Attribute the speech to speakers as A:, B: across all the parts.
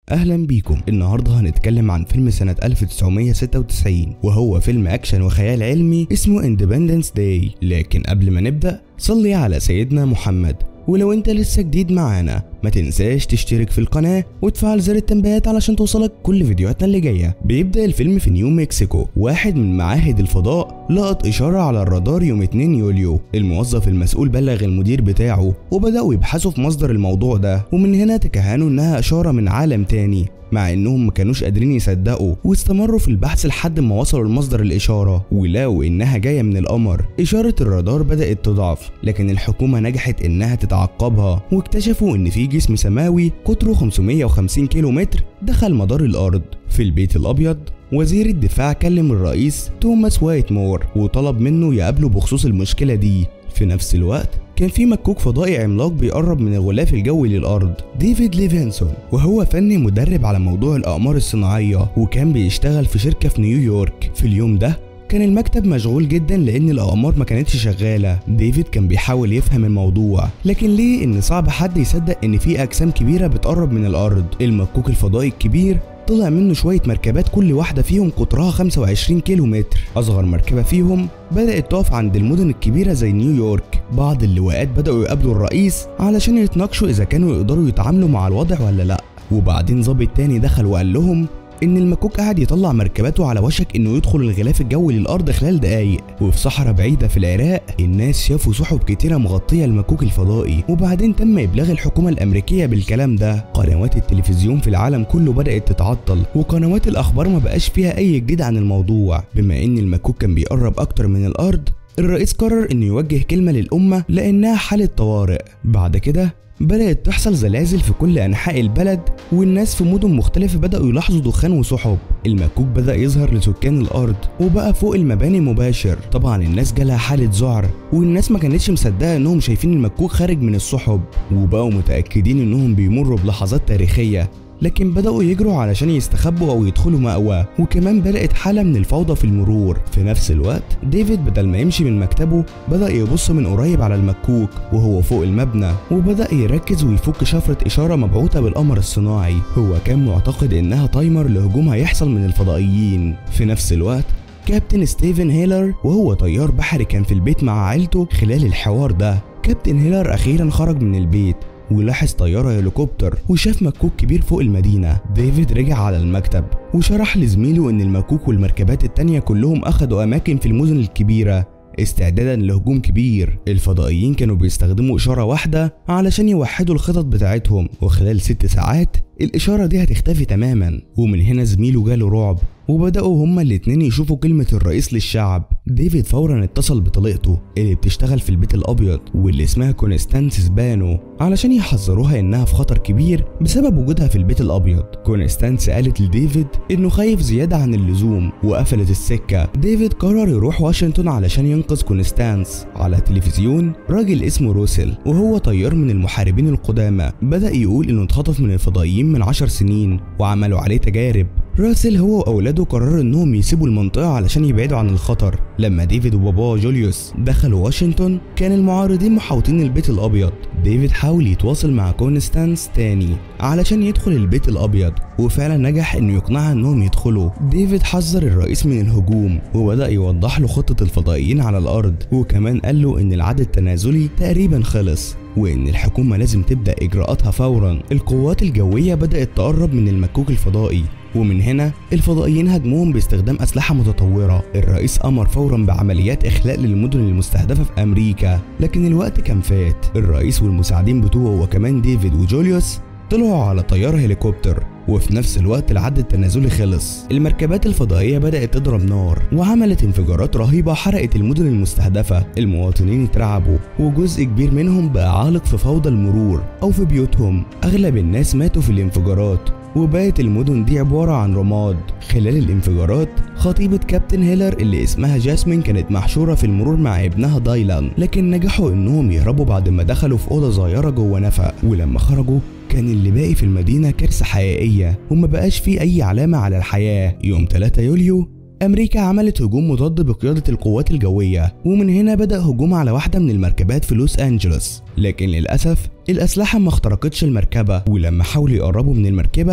A: اهلا بيكم النهارده هنتكلم عن فيلم سنة 1996 وهو فيلم اكشن وخيال علمي اسمه اندبندنس داي لكن قبل ما نبدأ صلي على سيدنا محمد ولو انت لسه جديد معانا ما تنساش تشترك في القناة وتفعل زر التنبيهات علشان توصلك كل فيديوهاتنا اللي جاية بيبدأ الفيلم في نيو مكسيكو واحد من معاهد الفضاء لقط إشارة على الرادار يوم 2 يوليو الموظف المسؤول بلغ المدير بتاعه وبدأوا يبحثوا في مصدر الموضوع ده ومن هنا تكهنوا إنها إشارة من عالم تاني مع انهم ما كانوش قادرين يصدقوا واستمروا في البحث لحد ما وصلوا لمصدر الاشاره ولقوا انها جايه من القمر اشاره الرادار بدات تضعف لكن الحكومه نجحت انها تتعقبها واكتشفوا ان في جسم سماوي قطره 550 كيلو متر دخل مدار الارض في البيت الابيض وزير الدفاع كلم الرئيس توماس وايت مور وطلب منه يقابله بخصوص المشكله دي في نفس الوقت كان في مكوك فضائي عملاق بيقرب من الغلاف الجوي للأرض ديفيد ليفينسون وهو فني مدرب على موضوع الأقمار الصناعية وكان بيشتغل في شركة في نيويورك في اليوم ده كان المكتب مشغول جدا لان الاقمار ما كانتش شغاله ديفيد كان بيحاول يفهم الموضوع لكن ليه ان صعب حد يصدق ان في اجسام كبيره بتقرب من الارض المكوك الفضائي الكبير طلع منه شوية مركبات كل واحدة فيهم قطرها 25 كيلو متر أصغر مركبة فيهم بدأت تقف عند المدن الكبيرة زي نيويورك بعض اللواءات بدأوا يقابلوا الرئيس علشان يتناقشوا إذا كانوا يقدروا يتعاملوا مع الوضع ولا لأ وبعدين ظابط تاني دخل وقال لهم ان المكوك قاعد يطلع مركباته على وشك انه يدخل الغلاف الجوي للارض خلال دقايق وفي صحراء بعيده في العراق الناس شافوا سحب كتيره مغطيه المكوك الفضائي وبعدين تم ابلاغ الحكومه الامريكيه بالكلام ده قنوات التلفزيون في العالم كله بدات تتعطل وقنوات الاخبار ما بقاش فيها اي جديد عن الموضوع بما ان المكوك كان بيقرب اكتر من الارض الرئيس قرر انه يوجه كلمه للامه لانها حاله طوارئ بعد كده بدأت تحصل زلازل في كل أنحاء البلد والناس في مدن مختلفة بدأوا يلاحظوا دخان وسحب المكوك بدأ يظهر لسكان الأرض وبقى فوق المباني مباشر طبعا الناس جالها حالة ذعر والناس ما كانتش مصدقة إنهم شايفين المكوك خارج من السحب وبقوا متأكدين إنهم بيمروا بلحظات تاريخية لكن بدأوا يجروا علشان يستخبوا أو يدخلوا مأوى وكمان بدأت حالة من الفوضى في المرور في نفس الوقت ديفيد بدل ما يمشي من مكتبه بدأ يبص من قريب على المكوك وهو فوق المبنى وبدأ يركز ويفك شفرة إشارة مبعوثة بالقمر الصناعي هو كان معتقد إنها تايمر لهجوم هيحصل من الفضائيين في نفس الوقت كابتن ستيفن هيلر وهو طيار بحري كان في البيت مع عيلته خلال الحوار ده كابتن هيلر أخيرا خرج من البيت ولاحظ طيارة هليكوبتر وشاف مكوك كبير فوق المدينة ديفيد رجع على المكتب وشرح لزميله ان المكوك والمركبات التانية كلهم اخدوا اماكن في المدن الكبيرة استعدادا لهجوم كبير الفضائيين كانوا بيستخدموا إشارة واحدة علشان يوحدوا الخطط بتاعتهم وخلال ست ساعات الإشارة دي هتختفي تماما ومن هنا زميله جاله رعب وبدأوا هما الاتنين يشوفوا كلمة الرئيس للشعب ديفيد فورا اتصل بطليقته اللي بتشتغل في البيت الأبيض واللي اسمها كونستانس بانو علشان يحذروها إنها في خطر كبير بسبب وجودها في البيت الأبيض كونستانس قالت لديفيد إنه خايف زيادة عن اللزوم وقفلت السكة ديفيد قرر يروح واشنطن علشان ينقذ كونستانس على التلفزيون راجل اسمه روسل وهو طيار من المحاربين القدامى بدأ يقول إنه اتخطف من الفضائيين من عشر سنين وعملوا عليه تجارب راسل هو واولاده قرروا انهم يسيبوا المنطقه علشان يبعدوا عن الخطر لما ديفيد وباباه جوليوس دخلوا واشنطن كان المعارضين محاوطين البيت الابيض ديفيد حاول يتواصل مع كونستانس تاني علشان يدخل البيت الابيض وفعلا نجح انه يقنعها انهم يدخلوا ديفيد حذر الرئيس من الهجوم وبدا يوضح له خطه الفضائيين على الارض وكمان قال له ان العد التنازلي تقريبا خلص وان الحكومه لازم تبدا اجراءاتها فورا القوات الجويه بدات تقرب من المكوك الفضائي ومن هنا الفضائيين هاجموهم باستخدام أسلحة متطورة الرئيس أمر فورا بعمليات إخلاء للمدن المستهدفة في أمريكا لكن الوقت كان فات الرئيس والمساعدين بتوعه وكمان ديفيد وجوليوس طلعوا على طيارة هليكوبتر وفي نفس الوقت العد التنازلي خلص المركبات الفضائية بدأت تضرب نار وعملت انفجارات رهيبة حرقت المدن المستهدفة المواطنين اترعبوا وجزء كبير منهم بقى عالق في فوضى المرور أو في بيوتهم أغلب الناس ماتوا في الانفجارات وبقت المدن دي عبارة عن رماد خلال الانفجارات خطيبة كابتن هيلر اللي اسمها جاسمين كانت محشورة في المرور مع ابنها دايلان لكن نجحوا انهم يهربوا بعد ما دخلوا في أوضة صغيرة جوه نفق ولما خرجوا كان اللي باقي في المدينة كارثة حقيقية وما بقاش فيه أي علامة على الحياة يوم 3 يوليو أمريكا عملت هجوم مضاد بقيادة القوات الجوية ومن هنا بدأ هجوم على واحدة من المركبات في لوس أنجلوس لكن للأسف الأسلحة ما اخترقتش المركبة ولما حاولوا يقربوا من المركبة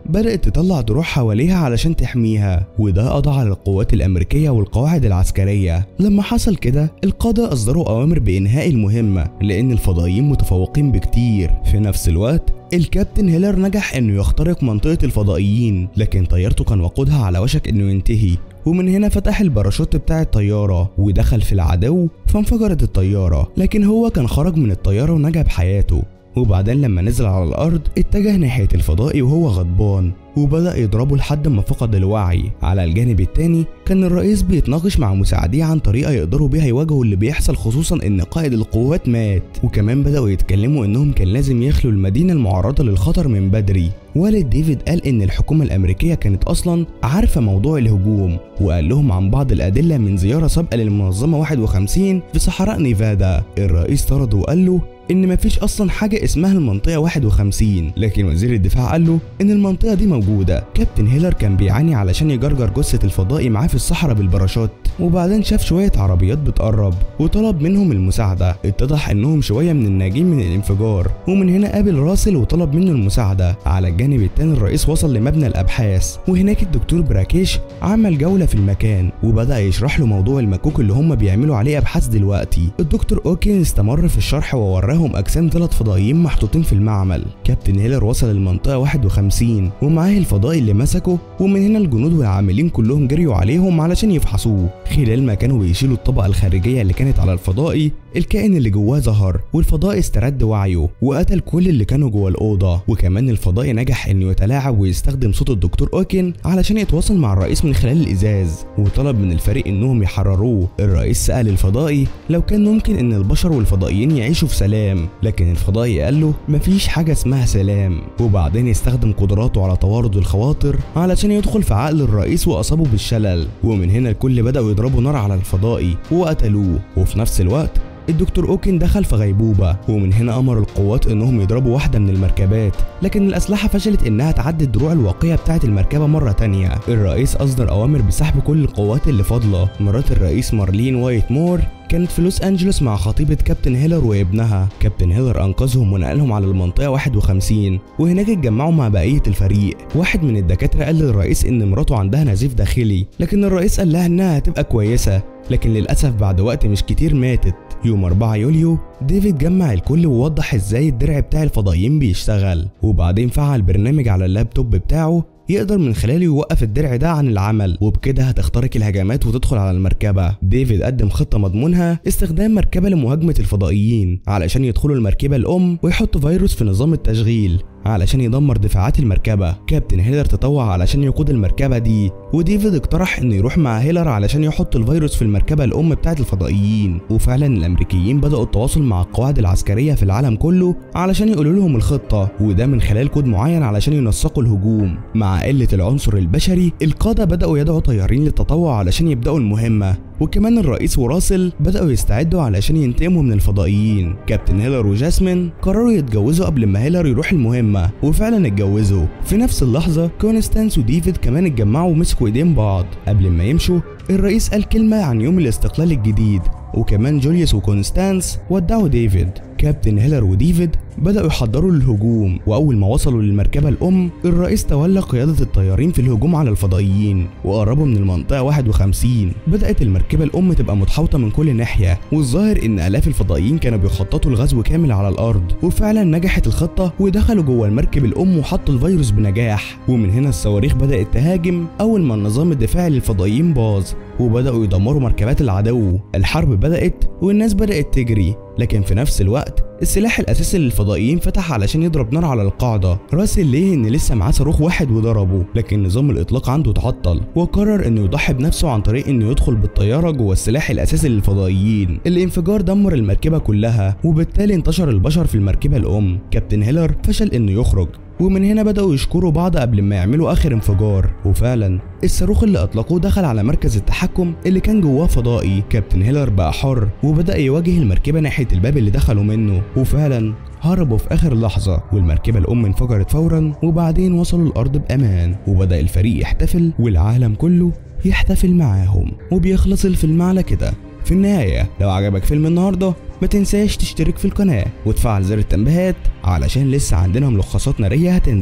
A: بدأت تطلع دروع حواليها علشان تحميها وده قضى على القوات الأمريكية والقواعد العسكرية لما حصل كده القادة أصدروا أوامر بإنهاء المهمة لأن الفضائيين متفوقين بكتير في نفس الوقت الكابتن هيلر نجح انه يخترق منطقة الفضائيين لكن طيارته كان وقودها على وشك انه ينتهي ومن هنا فتح الباراشوت بتاع الطيارة ودخل في العدو فانفجرت الطيارة لكن هو كان خرج من الطيارة ونجا بحياته وبعدين لما نزل على الأرض اتجه ناحية الفضائي وهو غضبان وبدأ يضربه لحد ما فقد الوعي على الجانب التاني كان الرئيس بيتناقش مع مساعديه عن طريقة يقدروا بيها يواجهوا اللي بيحصل خصوصا ان قائد القوات مات وكمان بدأوا يتكلموا انهم كان لازم يخلوا المدينة المعرضة للخطر من بدري والد ديفيد قال ان الحكومة الامريكية كانت اصلا عارفة موضوع الهجوم وقال لهم عن بعض الادلة من زيارة سابقة للمنظمة 51 في صحراء نيفادا الرئيس طرده وقال له ان مفيش اصلا حاجه اسمها المنطقه 51 لكن وزير الدفاع قال له ان المنطقه دي موجوده كابتن هيلر كان بيعاني علشان يجرجر جثه الفضائي معاه في الصحراء بالباراشوت وبعدين شاف شويه عربيات بتقرب وطلب منهم المساعده اتضح انهم شويه من الناجين من الانفجار ومن هنا قابل راسل وطلب منه المساعده على الجانب التاني الرئيس وصل لمبنى الابحاث وهناك الدكتور براكيش عمل جوله في المكان وبدا يشرح له موضوع المكوك اللي هم بيعملوا عليه ابحاث دلوقتي الدكتور اوكين استمر في الشرح ووراه وراهم أجسام ثلاث فضائيين محطوطين في المعمل كابتن هيلر وصل المنطقة 51 ومعاه الفضائي اللي مسكه ومن هنا الجنود والعاملين كلهم جريوا عليهم علشان يفحصوه خلال ما كانوا بيشيلوا الطبقة الخارجية اللي كانت على الفضائي الكائن اللي جواه ظهر والفضائي استرد وعيه وقتل كل اللي كانوا جوه الأوضة وكمان الفضائي نجح إنه يتلاعب ويستخدم صوت الدكتور أوكن علشان يتواصل مع الرئيس من خلال الإزاز وطلب من الفريق إنهم يحرروه الرئيس سأل الفضائي لو كان ممكن إن البشر والفضائيين يعيشوا في سلام لكن الفضائي قال له مفيش حاجة اسمها سلام وبعدين يستخدم قدراته على توارد الخواطر علشان يدخل في عقل الرئيس وأصابه بالشلل ومن هنا الكل بدأوا يضربوا نار على الفضائي وقتلوه وفي نفس الوقت الدكتور اوكن دخل في غيبوبة ومن هنا امر القوات انهم يضربوا واحدة من المركبات لكن الاسلحة فشلت انها تعدي الدروع الواقية بتاعة المركبة مرة تانية الرئيس اصدر اوامر بسحب كل القوات اللي فاضلة مرات الرئيس مارلين وايت مور كانت في لوس انجلوس مع خطيبة كابتن هيلر وابنها كابتن هيلر انقذهم ونقلهم على المنطقة 51 وهناك اتجمعوا مع بقية الفريق واحد من الدكاترة قال للرئيس ان مراته عندها نزيف داخلي لكن الرئيس قال لها انها هتبقى كويسة لكن للأسف بعد وقت مش كتير ماتت يوم 4 يوليو ديفيد جمع الكل ووضح ازاي الدرع بتاع الفضائيين بيشتغل وبعدين فعل برنامج على اللابتوب بتاعه يقدر من خلاله يوقف الدرع ده عن العمل وبكده هتخترق الهجمات وتدخل على المركبة ديفيد قدم خطة مضمونها استخدام مركبة لمهاجمة الفضائيين علشان يدخلوا المركبة الأم ويحط فيروس في نظام التشغيل علشان يدمر دفاعات المركبة كابتن هيلر تطوع علشان يقود المركبة دي وديفيد اقترح انه يروح مع هيلر علشان يحط الفيروس في المركبة الأم بتاعة الفضائيين وفعلا الأمريكيين بدأوا التواصل مع القواعد العسكرية في العالم كله علشان يقولوا لهم الخطة وده من خلال كود معين علشان ينسقوا الهجوم مع قلة العنصر البشري القادة بدأوا يدعوا طيارين للتطوع علشان يبدأوا المهمة وكمان الرئيس وراسل بدأوا يستعدوا علشان ينتقموا من الفضائيين كابتن هيلر وجاسمين قرروا يتجوزوا قبل ما هيلر يروح المهمة وفعلا اتجوزوا في نفس اللحظة كونستانس وديفيد كمان اتجمعوا ومسكوا ايدين بعض قبل ما يمشوا الرئيس قال كلمة عن يوم الاستقلال الجديد وكمان جوليوس وكونستانس ودعوا ديفيد كابتن هيلر وديفيد بدأوا يحضروا للهجوم وأول ما وصلوا للمركبة الأم الرئيس تولى قيادة الطيارين في الهجوم على الفضائيين وقربوا من المنطقة 51 بدأت المركبة الأم تبقى متحوطة من كل ناحية والظاهر إن آلاف الفضائيين كانوا بيخططوا الغزو كامل على الأرض وفعلا نجحت الخطة ودخلوا جوه المركب الأم وحطوا الفيروس بنجاح ومن هنا الصواريخ بدأت تهاجم أول ما النظام الدفاعي للفضائيين باظ وبدأوا يدمروا مركبات العدو الحرب بدأت والناس بدأت تجري لكن في نفس الوقت السلاح الاساسي للفضائيين فتح علشان يضرب نار على القاعده راسل ليه ان لسه معاه صاروخ واحد وضربه لكن نظام الاطلاق عنده اتعطل وقرر انه يضحي بنفسه عن طريق انه يدخل بالطياره جوه السلاح الاساسي للفضائيين الانفجار دمر المركبه كلها وبالتالي انتشر البشر في المركبه الام كابتن هيلر فشل انه يخرج ومن هنا بدأوا يشكروا بعض قبل ما يعملوا آخر انفجار وفعلا الصاروخ اللي أطلقوه دخل على مركز التحكم اللي كان جواه فضائي كابتن هيلر بقى حر وبدأ يواجه المركبة ناحية الباب اللي دخلوا منه وفعلا هربوا في آخر لحظة والمركبة الأم انفجرت فورا وبعدين وصلوا الأرض بأمان وبدأ الفريق يحتفل والعالم كله يحتفل معاهم وبيخلص الفيلم على كده في النهاية لو عجبك فيلم النهاردة ما تنساش تشترك في القناة وتفعل زر التنبيهات علشان لسه عندنا ملخصات نارية هتنزل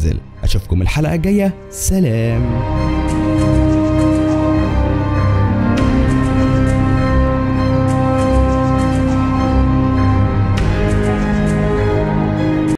A: اشوفكم الحلقه الجايه سلام